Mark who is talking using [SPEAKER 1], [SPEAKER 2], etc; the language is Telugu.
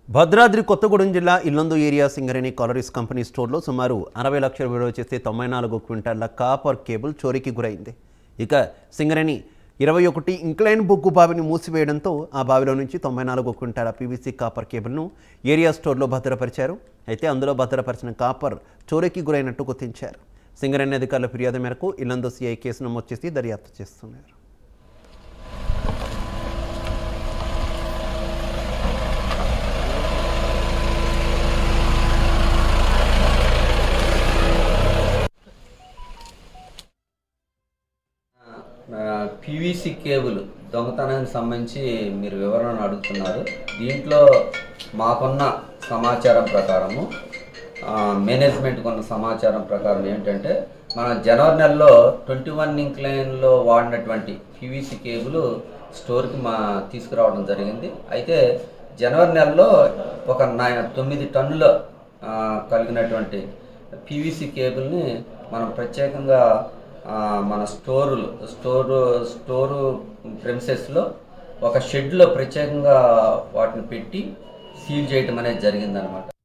[SPEAKER 1] భద్రాద్రి కొత్తగూడెం జిల్లా Yellandu area Singareni collieries company స్టోర్లో సుమారు అరవై లక్షల విలువ చేసే తొంభై నాలుగు క్వింటాళ్ల కాపర్ కేబుల్ చోరీకి గురైంది ఇక సింగరేణి ఇరవై ఒకటి ఇంక్లైన్ బొగ్గు బావిని మూసివేయడంతో ఆ బావిలో నుంచి తొంభై నాలుగు క్వింటాల పీవీసీ కాపర్ కేబుల్ను ఏరియా స్టోర్లో భద్రపరిచారు అయితే అందులో భద్రపరిచిన కాపర్ చోరీకి గురైనట్టు గుర్తించారు సింగరేణి అధికారుల ఫిర్యాదు మేరకు ఇల్లందు సిఐ కేసు నమోదు చేసి దర్యాప్తు చేస్తున్నారు
[SPEAKER 2] పీవీసీ కేబుల్ దొంగతనానికి సంబంధించి మీరు వివరణ అడుగుతున్నారు దీంట్లో మాకున్న సమాచారం ప్రకారము ఆ, మేనేజ్మెంట్కి ఉన్న సమాచారం ప్రకారం ఏంటంటే మన జనవరి నెలలో ట్వంటీ వన్ ఇంక్లైన్లో వాడినటువంటి పీవీసీ కేబుల్ స్టోర్కి మా తీసుకురావడం జరిగింది అయితే జనవరి నెలలో ఒక నై తొమ్మిది టన్నుల ఆ, కలిగినటువంటి పీవీసీ కేబుల్ని మనం ప్రత్యేకంగా ఆ, మన స్టోరులు స్టోరు స్టోరు ప్రెమిసెస్లో ఒక షెడ్లో ప్రత్యేకంగా వాటిని పెట్టి సీల్ చేయటం అనేది జరిగిందనమాట